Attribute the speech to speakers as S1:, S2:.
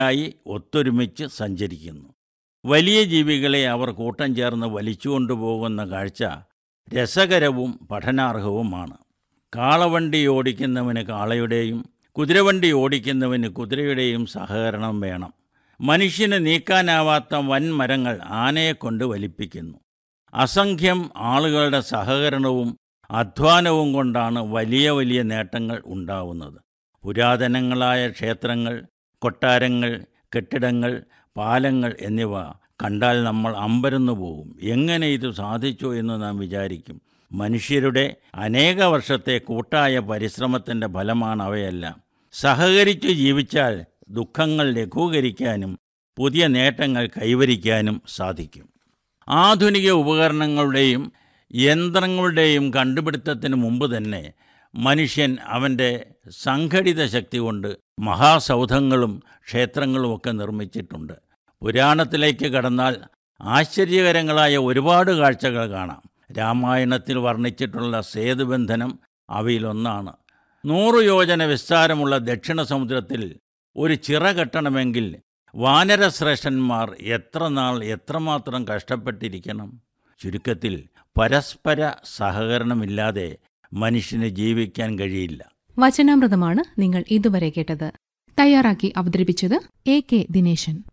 S1: ആയി ഒത്തൊരുമിച്ച് സഞ്ചരിക്കുന്നു വലിയ ജീവികളെ അവർ കൂട്ടം ചേർന്ന് വലിച്ചുകൊണ്ടുപോകുന്ന കാഴ്ച രസകരവും പഠനാർഹവുമാണ് കാളവണ്ടി ഓടിക്കുന്നവന് കാളയുടെയും കുതിരവണ്ടി ഓടിക്കുന്നവന് കുതിരയുടെയും സഹകരണം വേണം മനുഷ്യന് നീക്കാനാവാത്ത വൻമരങ്ങൾ ആനയെ കൊണ്ട് വലിപ്പിക്കുന്നു അസംഖ്യം ആളുകളുടെ സഹകരണവും അധ്വാനവും കൊണ്ടാണ് വലിയ വലിയ നേട്ടങ്ങൾ ഉണ്ടാവുന്നത് പുരാതനങ്ങളായ ക്ഷേത്രങ്ങൾ കൊട്ടാരങ്ങൾ കെട്ടിടങ്ങൾ പാലങ്ങൾ എന്നിവ കണ്ടാൽ നമ്മൾ അമ്പരന്നു പോകും എങ്ങനെ ഇത് സാധിച്ചു എന്ന് നാം വിചാരിക്കും മനുഷ്യരുടെ അനേക വർഷത്തെ കൂട്ടായ പരിശ്രമത്തിൻ്റെ ഫലമാണ് അവയെല്ലാം സഹകരിച്ചു ജീവിച്ചാൽ ദുഃഖങ്ങൾ ലഘൂകരിക്കാനും പുതിയ നേട്ടങ്ങൾ കൈവരിക്കാനും സാധിക്കും ആധുനിക ഉപകരണങ്ങളുടെയും യന്ത്രങ്ങളുടെയും കണ്ടുപിടുത്തത്തിന് മുമ്പ് തന്നെ മനുഷ്യൻ അവൻ്റെ സംഘടിത ശക്തി കൊണ്ട് മഹാസൗധങ്ങളും ക്ഷേത്രങ്ങളുമൊക്കെ നിർമ്മിച്ചിട്ടുണ്ട് പുരാണത്തിലേക്ക് കടന്നാൽ ആശ്ചര്യകരങ്ങളായ ഒരുപാട് കാഴ്ചകൾ കാണാം രാമായണത്തിൽ വർണ്ണിച്ചിട്ടുള്ള സേതുബന്ധനം അവയിലൊന്നാണ് നൂറ് യോജന വിസ്താരമുള്ള ദക്ഷിണ സമുദ്രത്തിൽ ഒരു ചിറ കെട്ടണമെങ്കിൽ വാനരശ്രേഷ്ഠന്മാർ എത്ര നാൾ എത്രമാത്രം കഷ്ടപ്പെട്ടിരിക്കണം ചുരുക്കത്തിൽ പരസ്പര സഹകരണമില്ലാതെ മനുഷ്യന് ജീവിക്കാൻ കഴിയില്ല
S2: വചനാമൃതമാണ് നിങ്ങൾ ഇതുവരെ കേട്ടത് തയ്യാറാക്കി അവതരിപ്പിച്ചത് എ കെ ദിനേശൻ